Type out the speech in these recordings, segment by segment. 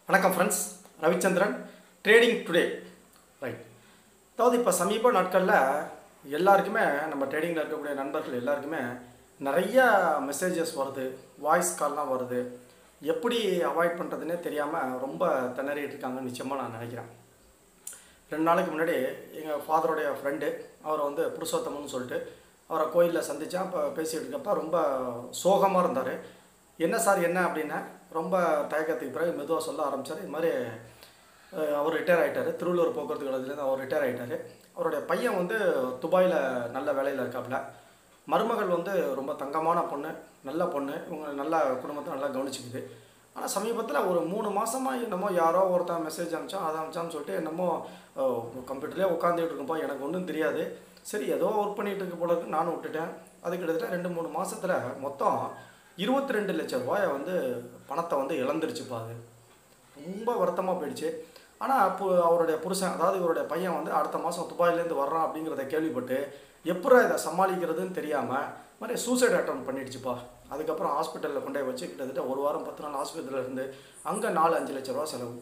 வணக்கம் friends Ravichandran trading today right அதாவது இப்போ சமீப நாட்களில் எல்லாருக்குமே நம்ம ட்ரேடிங்கில் இருக்கக்கூடிய நண்பர்கள் எல்லாருக்குமே நிறைய மெசேஜஸ் வருது வாய்ஸ் கால்லாம் வருது எப்படி அவாய்ட் பண்ணுறதுனே தெரியாமல் ரொம்ப திணறிட்டு இருக்காங்கன்னு நிச்சயமாக நான் நினைக்கிறேன் ரெண்டு நாளைக்கு முன்னாடி எங்கள் ஃபாதருடைய ஃப்ரெண்டு அவர் வந்து புருஷோத்தமன்னு சொல்லிட்டு அவரை கோயிலில் சந்தித்தேன் அப்போ பேசிகிட்டு இருக்கப்ப ரொம்ப சோகமாக இருந்தார் என்ன சார் என்ன அப்படின்னா ரொம்ப தயக்கத்துக்கு பிறகு மெதுவாக சொல்ல ஆரம்பித்தார் இது மாதிரி அஹ், அவர் ரிட்டையர் ஆகிட்டார் திருவள்ளூர் போக்குவரத்து கழகத்துலேருந்து அவர் ரிட்டையர் ஆகிட்டார் அவருடைய பையன் வந்து துபாயில் நல்ல வேலையில் இருக்காப்புல மருமகள் வந்து ரொம்ப தங்கமான பொண்ணு நல்ல பொண்ணு இவங்க நல்ல குடும்பத்தை நல்லா கவனிச்சுக்குது ஆனால் சமீபத்தில் ஒரு மூணு மாதமாக என்னமோ யாரோ ஒருத்தன் மெசேஜ் அனுப்பிச்சான் அதை அனுப்பிச்சான்னு சொல்லிட்டு என்னமோ கம்ப்யூட்டர்லேயே உட்காந்துட்டு இருக்கும்போ எனக்கு ஒன்றும் தெரியாது சரி ஏதோ ஒர்க் பண்ணிட்டு இருக்க போல இருக்கு நானும் விட்டுட்டேன் அது கிட்டத்தட்ட ரெண்டு மூணு மாசத்துல மொத்தம் இருபத்தி ரெண்டு லட்சம் ரூபாயை வந்து பணத்தை வந்து இழந்துருச்சுப்பா அது ரொம்ப வருத்தமாக போயிடுச்சு ஆனால் அப்போ அவருடைய புருஷன் அதாவது இவருடைய பையன் வந்து அடுத்த மாதம் துபாயிலேருந்து வர்றான் அப்படிங்கிறத கேள்விப்பட்டு எப்படா இதை சமாளிக்கிறதுன்னு தெரியாமல் மாதிரி சூசைட் அட்டம் பண்ணிடுச்சுப்பா அதுக்கப்புறம் ஹாஸ்பிட்டலில் கொண்டு போய் வச்சு கிட்டத்தட்ட ஒரு வாரம் பத்து நாள் ஹாஸ்பிட்டலில் இருந்து அங்கே நாலு அஞ்சு லட்ச ரூபா செலவு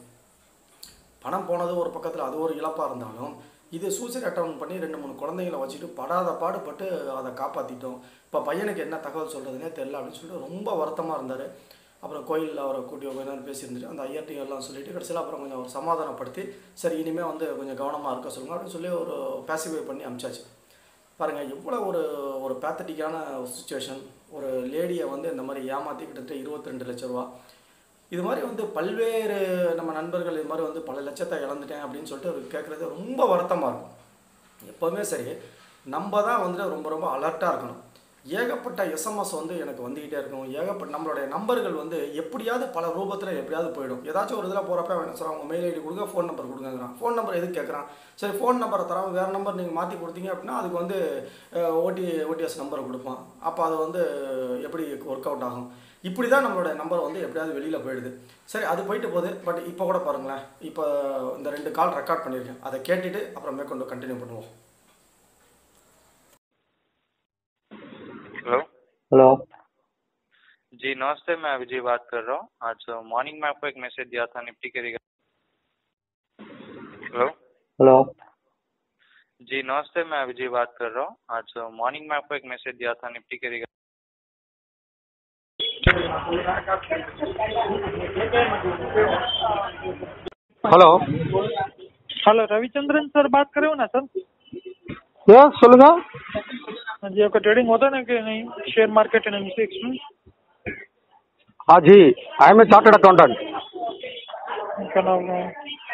பணம் போனது ஒரு பக்கத்தில் அது ஒரு இழப்பாக இருந்தாலும் இது சூசைட் அட்டம் பண்ணி ரெண்டு மூணு குழந்தைங்களை வச்சுட்டு படாத பாடுபட்டு அதை காப்பாற்றிட்டோம் இப்போ பையனுக்கு என்ன தகவல் சொல்கிறதுனே தெரில அப்படின்னு சொல்லிட்டு ரொம்ப வருத்தமாக இருந்தார் அப்புறம் கோயிலில் அவரை கூட்டி கொஞ்ச நேரம் பேசியிருந்துட்டு அந்த ஐயர்ட்டையும் எல்லாம் சொல்லிட்டு கடைசியில் அப்புறம் கொஞ்சம் அவர் சமாதானப்படுத்தி சரி இனிமேல் வந்து கொஞ்சம் கவனமாக இருக்க சொல்லுங்க அப்படின்னு சொல்லி ஒரு பேசிஃபை பண்ணி அனுப்பிச்சாச்சு பாருங்கள் எவ்வளோ ஒரு ஒரு பேத்தட்டிக்கான சுச்சுவேஷன் ஒரு லேடியை வந்து இந்த மாதிரி ஏமாற்றி கிட்டத்தட்ட இருபத்தி ரெண்டு லட்ச ரூபா இது மாதிரி வந்து பல்வேறு நம்ம நண்பர்கள் இது மாதிரி வந்து பல லட்சத்தை இழந்துட்டேன் அப்படின்னு சொல்லிட்டு அவர் கேட்குறது ரொம்ப வருத்தமாக இருக்கும் எப்போவுமே சரி நம்ம தான் வந்துட்டு ரொம்ப ரொம்ப அலர்ட்டாக இருக்கணும் ஏகப்பட்ட எஸ்எம்எஸ் வந்து எனக்கு வந்துக்கிட்டே இருக்கும் ஏகப்பட்ட நம்மளுடைய நம்பர்கள் வந்து எப்படியாவது பல ரூபத்தில் எப்படியாவது போயிடும் ஏதாச்சும் ஒரு இதில் போகிறப்ப அவன் என்ன சொல்கிறான் உங்கள் மெயில் ஐடி கொடுங்க ஃபோன் நம்பர் கொடுங்கங்கிறான் ஃபோன் நம்பர் எதுக்கு கேட்குறான் சரி ஃபோன் நம்பரை தராம வேறு நம்பர் நீங்கள் மாற்றி கொடுத்தீங்க அப்படின்னா அதுக்கு வந்து ஓடி ஓடிஎஸ் நம்பரை கொடுப்பான் அப்போ அது வந்து எப்படி ஒர்க் அவுட் ஆகும் இப்படி தான் நம்மளோட நம்பர் வந்து எப்படியாவது வெளியில் போயிடுது சரி அது போயிட்டு போகுது பட் இப்போ கூட பாருங்களேன் இப்போ இந்த ரெண்டு கால் ரெக்கார்ட் பண்ணியிருக்கேன் அதை கேட்டுட்டு அப்புறம் மேற்கொண்டு கண்டினியூ பண்ணுவோம் हेलो हेलो जी नमस्ते मैं विजय बात कर रहा हूँ आज मॉर्निंग में आपको एक मैसेज दिया था निफ्टी के रिगार्ड हेलो हेलो जी नमस्ते मैं विजय बात कर रहा हूँ आज मॉर्निंग में आपको एक मैसेज दिया था निफ्टी के regard hello hello Ravichandran sir बात कर रहे हो ना सर यस சொல்லுங்க हाँ जी आपका ट्रेडिंग होता है ना कि नहीं शेयर मार्केट एंड एमसीएक्स में हाँ जी I am a chartered accountant क्या नाम है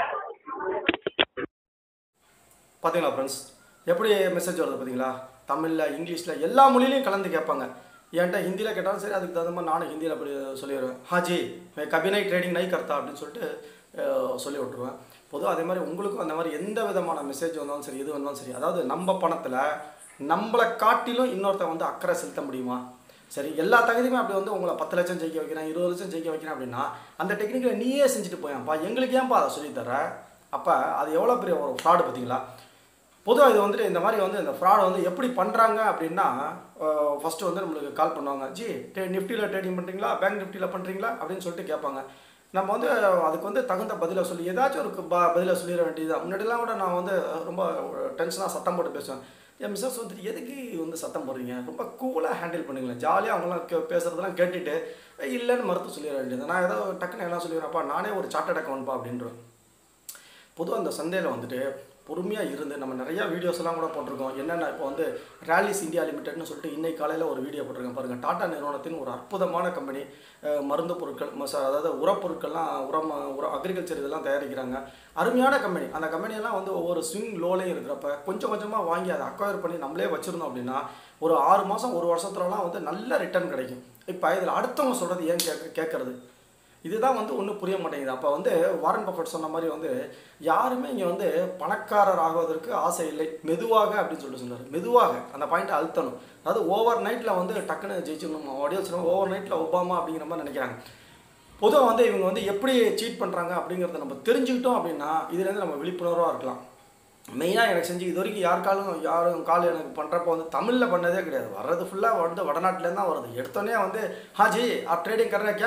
பார்த்தீங்களா ஃப்ரெண்ட்ஸ் எப்படி மெசேஜ் வருது பார்த்தீங்களா தமிழில் இங்கிலீஷில் எல்லா மொழியிலையும் கலந்து கேட்பாங்க என்கிட்ட ஹிந்தியில் கேட்டாலும் சரி அதுக்கு தகுந்த மாதிரி நானும் ஹிந்தியில் அப்படி சொல்லிடுவேன் ஹாஜி மே கபி நை ட்ரேடிங் நை கர்த்தா அப்படின்னு சொல்லிட்டு அஹ், சொல்லி விட்ருவேன் பொதுவாக அதே மாதிரி உங்களுக்கும் அந்த மாதிரி எந்த விதமான மெசேஜ் வந்தாலும் சரி எது வந்தாலும் சரி அதாவது நம்ம பணத்தில் நம்மளை காட்டிலும் இன்னொருத்தன் வந்து அக்கறை செலுத்த முடியுமா சரி எல்லா தகுதியுமே அப்படி வந்து உங்களை பத்து லட்சம் ஜெயிக்க வைக்கிறேன் இருபது லட்சம் ஜெயிக்க வைக்கிறேன் அப்படின்னா அந்த டெக்னிக்கில் நீயே செஞ்சுட்டு போயான்ப்பா எங்களுக்கு ஏன்ப்பா அதை சொல்லித்தர அப்போ அது எவ்வளோ பெரிய ஒரு ஃப்ராடு பார்த்தீங்களா பொதுவாக இது வந்துட்டு இந்த மாதிரி வந்து இந்த ஃப்ராட் வந்து எப்படி பண்ணுறாங்க அப்படின்னா ஃபஸ்ட்டு வந்து நம்மளுக்கு கால் பண்ணுவாங்க ஜி டே நிஃப்டியில் ட்ரேடிங் பண்ணுறீங்களா பேங்க் நிஃப்டியில் பண்ணுறீங்களா அப்படின்னு சொல்லிட்டு கேட்பாங்க நம்ம வந்து அதுக்கு வந்து தகுந்த பதிலை சொல்லி ஏதாச்சும் ஒரு ப பதிலை சொல்லிட வேண்டியதுதான் முன்னாடிலாம் கூட நான் வந்து ரொம்ப டென்ஷனாக சத்தம் போட்டு பேசுவேன் என் மிஸ்ஸஸ் வந்துட்டு எதுக்கு வந்து சத்தம் போடுறீங்க ரொம்ப கூலாக ஹேண்டில் பண்ணுங்களேன் ஜாலியாக அவங்களாம் கே பேசுகிறதெல்லாம் கேட்டுட்டு "ஏய், இல்லைன்னு மறுத்து சொல்லிட வேண்டியது நான் ஏதோ டக்குன்னு என்ன சொல்லிடுறேன்ப்பா நானே ஒரு சார்ட்டட் அக்கௌண்ட்ப்பா அப்படின்றேன் பொதுவாக அந்த சந்தையில் வந்துட்டு பொறுமையாக இருந்து நம்ம நிறையா வீடியோஸ் எல்லாம் கூட போட்டிருக்கோம் என்னென்ன இப்போ வந்து ரேலிஸ் இந்தியா லிமிடெட்னு சொல்லிட்டு இன்னைக்கு காலையில் ஒரு வீடியோ போட்டிருக்கேன் பாருங்கள் டாடா நிறுவனத்தின் ஒரு அற்புதமான கம்பெனி மருந்து பொருட்கள் மச அதாவது உரப்பொருட்கள்லாம் உரம் உரம் அக்ரிகல்ச்சர் இதெல்லாம் தயாரிக்கிறாங்க அருமையான கம்பெனி அந்த கம்பெனியெல்லாம் வந்து ஒவ்வொரு ஸ்விங் லோலையும் இருக்கிறப்ப கொஞ்சம் கொஞ்சமாக வாங்கி அதை அக்வயர் பண்ணி நம்மளே வச்சுருந்தோம் அப்படின்னா ஒரு ஆறு மாதம் ஒரு வருஷத்துலலாம் வந்து நல்ல ரிட்டர்ன் கிடைக்கும் இப்போ இதில் அடுத்தவங்க சொல்கிறது ஏன் கேட்க கேட்குறது இதுதான் வந்து ஒன்றும் புரிய மாட்டேங்குது அப்போ வந்து வாரன் பஃபட் சொன்ன மாதிரி வந்து யாருமே இங்கே வந்து பணக்காரர் ஆகுவதற்கு ஆசை இல்லை மெதுவாக அப்படின்னு சொல்லிட்டு சொன்னார் மெதுவாக அந்த பாயிண்ட்டை அழுத்தணும் அதாவது ஓவர் நைட்டில் வந்து டக்குன்னு ஜெயிச்சிடணும் அப்படியே சொல்லுவாங்க ஓவர் நைட்டில் ஒபாமா அப்படிங்கிற மாதிரி நினைக்கிறாங்க பொதுவாக வந்து இவங்க வந்து எப்படி சீட் பண்ணுறாங்க அப்படிங்கிறத நம்ம தெரிஞ்சுக்கிட்டோம் அப்படின்னா இதுலேருந்து நம்ம விழிப்புணர்வாக இருக்கலாம் மெயினாக எனக்கு செஞ்சு இது வரைக்கும் யாருக்காலும் யாரும் கால் எனக்கு பண்ணுறப்ப வந்து தமிழில் பண்ணதே கிடையாது வர்றது ஃபுல்லாக வந்து வடநாட்டிலேருந்து தான் வருது எடுத்தோடனே வந்து ஹாஜி ஆப் ட்ரேடிங் கர் रहे क्या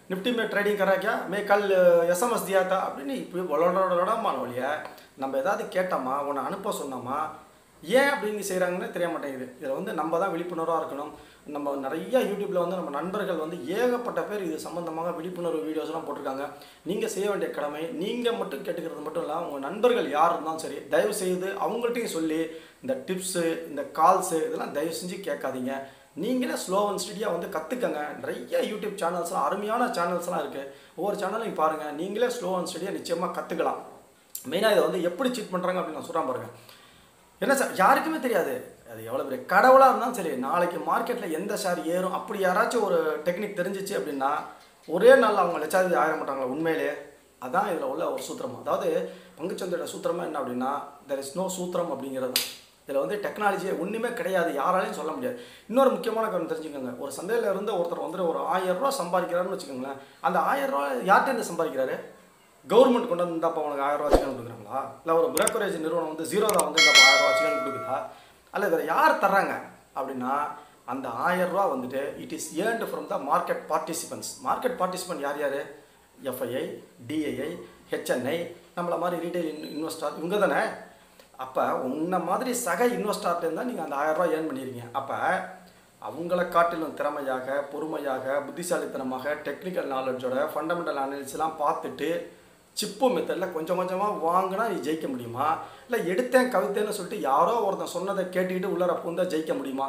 निफ्टी में ट्रेडिंग करा क्या मैं कल एस एम एस दिया था அப்படின்னு இப்படி வளரமான ஒழிய நம்ம ஏதாவது கேட்டோமா உன்னை அனுப்ப சொன்னோமா ஏன் அப்படின்னு செய்கிறாங்கன்னு தெரிய மாட்டேங்குது இதில் வந்து நம்ம தான் விழிப்புணர்வாக இருக்கணும் நம்ம நிறைய யூடியூப்பில் வந்து நம்ம நண்பர்கள் வந்து ஏகப்பட்ட பேர் இது சம்மந்தமாக விழிப்புணர்வு வீடியோஸ்லாம் போட்டிருக்காங்க நீங்கள் செய்ய வேண்டிய கடமை நீங்கள் மட்டும் கேட்டுக்கிறது மட்டும் இல்லை உங்கள் நண்பர்கள் யார் இருந்தாலும் சரி தயவு செய்து அவங்கள்ட்டையும் சொல்லி இந்த டிப்ஸு இந்த கால்ஸு இதெல்லாம் தயவு செஞ்சு கேட்காதீங்க நீங்களே ஸ்லோ அண்ட் ஸ்டடியாக வந்து கற்றுக்கங்க நிறைய யூடியூப் சேனல்ஸ்லாம் அருமையான சேனல்ஸ்லாம் இருக்குது ஒவ்வொரு சேனலையும் பாருங்கள் நீங்களே ஸ்லோ அண்ட் ஸ்டடியாக நிச்சயமாக கற்றுக்கலாம் மெயினாக இதை வந்து எப்படி சீட் பண்ணுறாங்க அப்படின்னு நான் சொல்கிறேன் பாருங்கள் என்ன சார் யாருக்குமே தெரியாது அது எவ்வளோ பெரிய கடவுளாக இருந்தாலும் சரி நாளைக்கு மார்க்கெட்டில் எந்த ஷேர் ஏறும் அப்படி யாராச்சும் ஒரு டெக்னிக் தெரிஞ்சிச்சு அப்படின்னா ஒரே நாளில் அவங்க லட்சாதிபதி ஆயிட மாட்டாங்களா உண்மையிலே அதான் இதில் உள்ள ஒரு சூத்திரம் அதாவது பங்குச்சந்தையோட சூத்திரமா என்ன அப்படின்னா தெர் இஸ் நோ சூத்திரம் அப்படிங்கிறது இதில் வந்து டெக்னாலஜியே ஒன்றுமே கிடையாது யாராலையும் சொல்ல முடியாது இன்னொரு முக்கியமான காரணம் தெரிஞ்சுக்கோங்க ஒரு சந்தையில் இருந்து ஒருத்தர் வந்துட்டு ஒரு ஆயிரம் ரூபா சம்பாதிக்கிறாருன்னு வச்சுக்கோங்களேன் அந்த ஆயிரம் ரூபா யார்கிட்ட இருந்து சம்பாதிக்கிறாரு கவர்மெண்ட் கொண்டு வந்து இந்தாப்பா உனக்கு ஆயிரம் ரூபா சிக்கன் கொடுக்குறாங்களா இல்லை ஒரு பிரேக்கரேஜ் நிறுவனம் வந்து ஜீரோவில் வந்து இந்தாப்பா ஆயிரம் ரூபா சிக்கன் கொடுக்குதா அல்ல இதில் யார் தர்றாங்க அப்படின்னா அந்த ஆயிரம் ரூபா வந்துட்டு it is earned from the market participants market participant யார் யார் எஃப்ஐஐ டிஐஐ ஹெச்என்ஐ நம்மள மாதிரி ரீட்டைல் இன்வெஸ்டர் இவங்க தானே அப்போ உன்ன மாதிரி சக இன்வெஸ்டர்கிட்ட தான் நீங்கள் அந்த ஆயிரம் ரூபா ஏர்ன் பண்ணியிருக்கீங்க அப்போ அவங்கள காட்டிலும் திறமையாக பொறுமையாக புத்திசாலித்தனமாக டெக்னிக்கல் நாலேஜோட ஃபண்டமெண்டல் அனாலிசிஸ்லாம் பார்த்துட்டு சிப்பு மெத்தடில் கொஞ்சம் கொஞ்சமாக வாங்கினா நீ ஜெயிக்க முடியுமா இல்லை எடுத்தேன் கவித்தேன்னு சொல்லிட்டு யாரோ ஒருத்தன் சொன்னதை கேட்டுக்கிட்டு உள்ளர பூந்தா ஜெயிக்க முடியுமா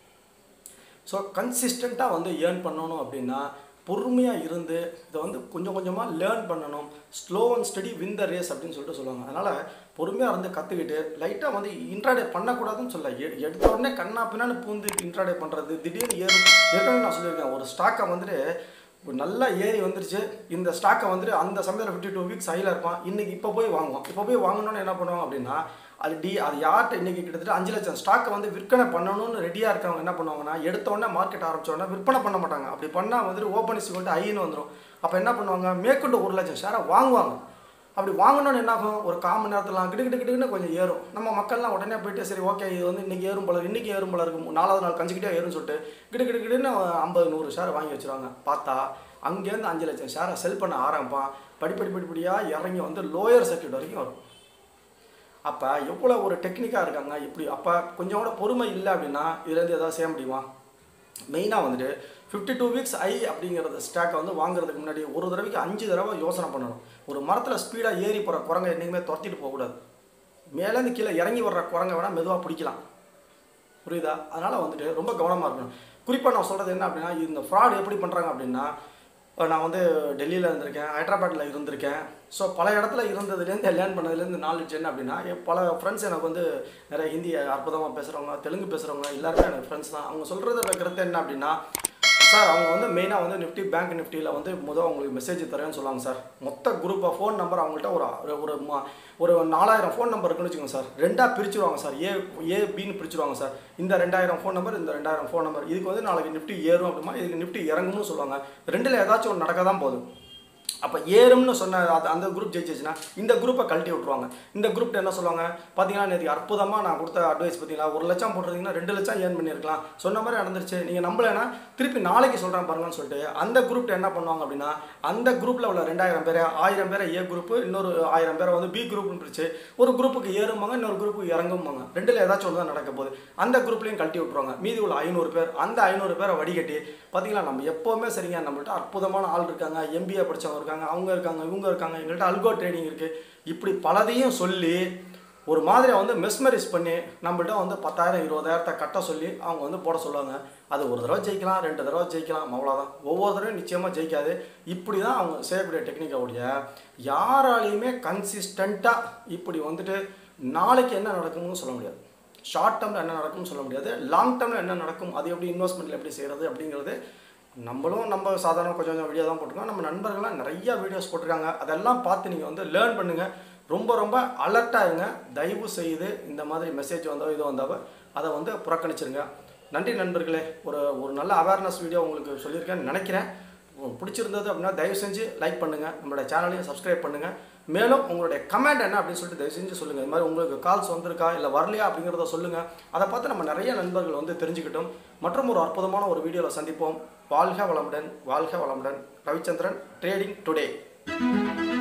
ஸோ கன்சிஸ்டண்ட்டாக வந்து ஏர்ன் பண்ணணும் அப்படின்னா பொறுமையாக இருந்து இதை வந்து கொஞ்சம் கொஞ்சமாக லேர்ன் பண்ணணும் slow and steady win the race அப்படின்னு சொல்லிட்டு சொல்லுவாங்க அதனால் பொறுமையாக இருந்து கற்றுக்கிட்டு லைட்டாக வந்து இன்ட்ராடே பண்ணக்கூடாதுன்னு சொல்ல எ- எடுத்த உடனே கண்ணா பின்னான்னு பூந்து இன்ட்ராடே பண்ணுறது திடீர்னு ஏறும் ஏற்கனவே நான் சொல்லியிருக்கேன் ஒரு ஸ்டாக்கை வந்துட்டு ஒரு நல்லா ஏறி வந்துருச்சு இந்த ஸ்டாக்கை வந்துட்டு அந்த சமயத்தில் ஃபிஃப்டி டூ வீக்ஸ் ஹையில் இருப்பான் இன்னைக்கு இப்போ போய் வாங்குவோம் இப்போ போய் வாங்கணும்னு என்ன பண்ணுவாங்க அப்படின்னா அது டி அது யார்கிட்ட இன்னைக்கு கிட்டத்தட்ட அஞ்சு லட்சம் ஸ்டாக்கை வந்து விற்பனை பண்ணணும்னு ரெடியாக இருக்கவங்க என்ன பண்ணுவாங்கன்னா எடுத்த உடனே மார்க்கெட் ஆரம்பிச்ச உடனே விற்பனை பண்ண மாட்டாங்க அப்படி பண்ணால் வந்துட்டு ஓப்பன் இஸ் கொண்டு ஐன்னு வந்துடும் அப்போ என்ன பண்ணுவாங்க மேற்கொண்டு ஒரு லட்சம் ஷேரை வாங்குவாங்க அப்படி வாங்கணும்னு என்ன ஆகும் ஒரு கால் மணி நேரத்தில் கிடு கிடு கிடுன்னு கொஞ்சம் ஏறும் நம்ம மக்கள்லாம் உடனே போயிட்டு சரி ஓகே இது வந்து இன்னைக்கு ஏறும் போல இன்னைக்கு ஏறும் போல இருக்கும் நாலாவது நாள் கஞ்சிக்கிட்டே ஏறும்னு சொல்லிட்டு கிடு கிடு கிடுன்னு ஐம்பது நூறு ஷேர் வாங்கி வச்சிருவாங்க பார்த்தா அங்கேருந்து அஞ்சு லட்சம் ஷேரை செல் பண்ண ஆரம்பிப்பான் படிப்படி படிப்படியாக இறங்கி வந்து லோயர் சர்க்கியூட் வரைக்கும் வரும் அப்போ எவ்வளோ ஒரு டெக்னிக்காக இருக்காங்க இப்படி அப்போ கொஞ்சம் கூட பொறுமை இல்லை அப்படின்னா இதுலேருந்து எதாவது செய்ய முடியுமா மெயினாக வந்துட்டு ஃபிஃப்டி டூ வீக்ஸ் ஐ அப்படிங்கிறது ஸ்டாக்கை வந்து வாங்குறதுக்கு முன்னாடி ஒரு தடவைக்கு அஞ்சு தடவை யோசனை பண்ணணும் ஒரு மரத்தில் ஸ்பீடாக ஏறி போகிற குரங்கை என்றைக்குமே துரத்திட்டு போகக்கூடாது மேலேருந்து கீழே இறங்கி வர்ற குரங்கை வேணால் மெதுவாக பிடிக்கலாம் புரியுதா அதனால் வந்துட்டு ரொம்ப கவனமாக இருக்கணும் குறிப்பாக நான் சொல்கிறது என்ன அப்படின்னா இந்த ஃப்ராட் எப்படி பண்ணுறாங்க அப்படின்னா இப்போ நான் வந்து டெல்லியில் இருந்திருக்கேன் ஹைதராபாத்தில் இருந்திருக்கேன் ஸோ பல இடத்துல இருந்ததுலேருந்து லேர்ன் பண்ணதுலேருந்து நாலேஜ் என்ன அப்படின்னா என் பல ஃப்ரெண்ட்ஸ் எனக்கு வந்து நிறைய ஹிந்தி அற்புதமாக பேசுகிறவங்க தெலுங்கு பேசுகிறவங்க எல்லாருமே எனக்கு ஃப்ரெண்ட்ஸ் தான் அவங்க சொல்கிறது கருத்து என்ன அப்படின்னா சார் அவங்க வந்து மெயினாக வந்து நிஃப்டி பேங்க் நிஃப்டியில் வந்து முதல் உங்களுக்கு மெசேஜ் தரேன்னு சொல்லுவாங்க சார் மொத்த குரூப்பாக ஃபோன் நம்பர் அவங்கள்ட்ட ஒரு ஒரு ம- ஒரு நாலாயிரம் ஃபோன் நம்பர் இருக்குன்னு வச்சுக்கோங்க சார் ரெண்டாக பிரிச்சுருவாங்க சார் ஏ ஏ பின்னு பிரிச்சுருவாங்க சார் இந்த ரெண்டாயிரம் ஃபோன் நம்பர் இந்த ரெண்டாயிரம் ஃபோன் நம்பர் இதுக்கு வந்து நாளைக்கு நிஃப்டி ஏறும் அப்படிமா இதுக்கு நிஃப்டி இறங்கும்னு சொல்லுவாங்க ரெண்டில் ஏதாச்சும் ஒன்று நடக்க தான் போகுது அப்போ ஏறும்னு சொன்ன அது அந்த குரூப் ஜெயிச்சிச்சுன்னா இந்த குரூப்பை கழட்டி விட்ருவாங்க இந்த குரூப் என்ன சொல்லுவாங்க பார்த்தீங்கன்னா நேற்று அற்புதமாக நான் கொடுத்த அட்வைஸ் பார்த்தீங்களா ஒரு லட்சம் போட்டிருந்தீங்கன்னா ரெண்டு லட்சம் ஏர்ன் பண்ணியிருக்கலாம் சொன்ன மாதிரி நடந்துருச்சு நீங்கள் நம்பலைன்னா திருப்பி நாளைக்கு சொல்கிறேன் பாருங்கன்னு சொல்லிட்டு அந்த குரூப் என்ன பண்ணுவாங்க அப்படின்னா அந்த குரூப்பில் உள்ள ரெண்டாயிரம் பேரை ஆயிரம் பேரை ஏ குரூப் இன்னொரு ஆயிரம் பேரை வந்து பி குரூப்னு பிரிச்சு ஒரு குரூப்புக்கு ஏறும்பாங்க இன்னொரு குரூப்புக்கு இறங்கும்பாங்க ரெண்டில் ஏதாச்சும் ஒன்று தான் நடக்க போகுது அந்த குரூப்லையும் கழட்டி விட்ருவாங்க மீதி உள்ள ஐநூறு பேர் அந்த ஐநூறு பேரை வடிகட்டி பார்த்தீங்களா நம்ம எப்போவுமே சரிங்க நம்மள்ட்ட அற்புதமான ஆள் இருக்காங்க எம்பிஏ படிச்சவங்க இருக்காங்க அவங்க இருக்காங்க இவங்க இருக்காங்க எங்கள்கிட்ட அல்கோ ட்ரேடிங் இருக்குது இப்படி பலதையும் சொல்லி ஒரு மாதிரியாக வந்து மெஸ்மரைஸ் பண்ணி நம்மள்ட்ட வந்து பத்தாயிரம் இருபதாயிரத்தை கட்ட சொல்லி அவங்க வந்து போட சொல்லுவாங்க அது ஒரு தடவை ஜெயிக்கலாம் ரெண்டு தடவை ஜெயிக்கலாம் அவ்வளோதான் ஒவ்வொரு தடவையும் நிச்சயமாக ஜெயிக்காது இப்படி தான் அவங்க செய்யக்கூடிய டெக்னிக்கை ஒழிய யாராலையுமே கன்சிஸ்டண்ட்டாக இப்படி வந்துட்டு நாளைக்கு என்ன நடக்கும்னு சொல்ல முடியாது ஷார்ட் டேர்மில் என்ன நடக்கும்னு சொல்ல முடியாது லாங் டேர்மில் என்ன நடக்கும் அது எப்படி இன்வெஸ்ட்மெண்ட்டில் எப்படி செய்கிறது அப்படிங்கிறது நம்மளும் நம்ம சாதாரண கொஞ்சம் கொஞ்சம் வீடியோ தான் போட்டிருக்கோம் நம்ம நண்பர்கள்லாம் நிறைய வீடியோஸ் போட்டிருக்காங்க அதெல்லாம் பார்த்து நீங்கள் வந்து லேர்ன் பண்ணுங்கள் ரொம்ப ரொம்ப அலர்ட்டாக இருங்க தயவு செய்து இந்த மாதிரி மெசேஜ் வந்தோ இது வந்தாவோ அதை வந்து புறக்கணிச்சிருங்க நன்றி நண்பர்களே ஒரு ஒரு நல்ல அவேர்னஸ் வீடியோ உங்களுக்கு சொல்லியிருக்கேன்னு நினைக்கிறேன் உங்களுக்கு பிடிச்சிருந்தது அப்படின்னா தயவு செஞ்சு லைக் பண்ணுங்கள் நம்மளோட சேனலையும் சப்ஸ்கிரைப் பண்ணுங்கள் மேலும் உங்களுடைய கமெண்ட் என்ன அப்படின்னு சொல்லிட்டு தயவு செஞ்சு சொல்லுங்கள் இது மாதிரி உங்களுக்கு கால்ஸ் வந்திருக்கா இல்லை வரலையா அப்படிங்கிறத சொல்லுங்கள் அதை பார்த்து நம்ம நிறைய நண்பர்கள் வந்து தெரிஞ்சுக்கிட்டோம் மற்றும் ஒரு அற்புதமான ஒரு வீடியோவில் சந்திப்போம் வாழ்க வளமுடன் வாழ்க வளமுடன் ரவிச்சந்திரன் ட்ரேடிங் டுடே